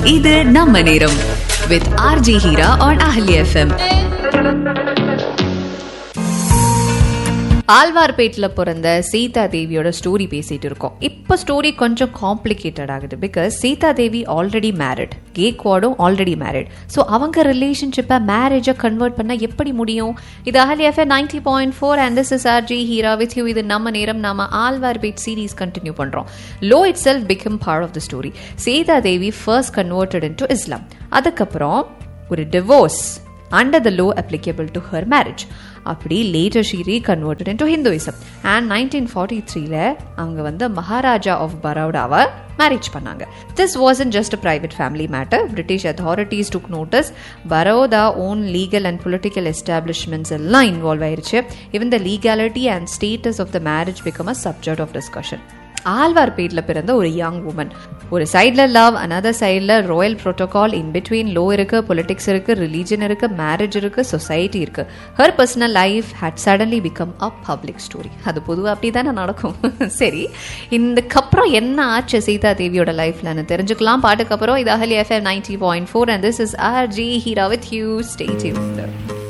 இது நம்ம நேரம் வித் R J Heera on Ahali FM ஆழ்வார்பேட்டில் பிறந்த சீதா தேவியோட ஸ்டோரி பேசிட்டு இருக்கோம் இப்போ ஸ்டோரி கொஞ்சம் காம்ப்ளிகேட்டட் ஆகுது because Seetha Devi already married கேக்வாடும் ஆல்ரெடி மேரிட் ஸோ அவங்க ரிலேஷன்ஷிப்பை மேரேஜை கன்வெர்ட் பண்ண எப்படி முடியும் இது Ahali FM ninety point four and this is R J Heera with you இது நம்ம நேரம் நாம ஆழ்வார்பேட் சீரீஸ் கண்டினியூ பண்றோம் law itself become part of the story Seetha Devi first converted into Islam அதுக்கப்புறம் ஒரு divorce under the law applicable to her marriage அப்படி later she ரீகன்வெர்டட் into Hinduism and nineteen forty த்ரீல அவங்க வந்து Maharaja of பரோடாவை marriage பண்ணாங்க this wasn't just a private family matter British authorities took notice Baroda own legal and political establishments எல்லாம் involve ஆயிருச்சு even the legality and status of the marriage become a subject of discussion ஆழ்வார்பேட்டில் பிறந்த ஒரு young woman ஒரு சைடில் love another சைடில் royal protocol in between law இருக்கு politics இருக்கு ரிலீஜன் இருக்கு மேரேஜ் இருக்கு சொசைட்டி இருக்கு her personal life had suddenly become a public story அது பொதுவாக அப்படி தானே நடக்கும் சரி இதுக்கப்புறம் என்ன ஆச்சு சீதா தேவியோட லைஃப்லன்னு தெரிஞ்சுக்கலாம் பாட்டுக்கு அப்புறம் இது Ahali FM ninety point four and this is R J Heera with you stay tuned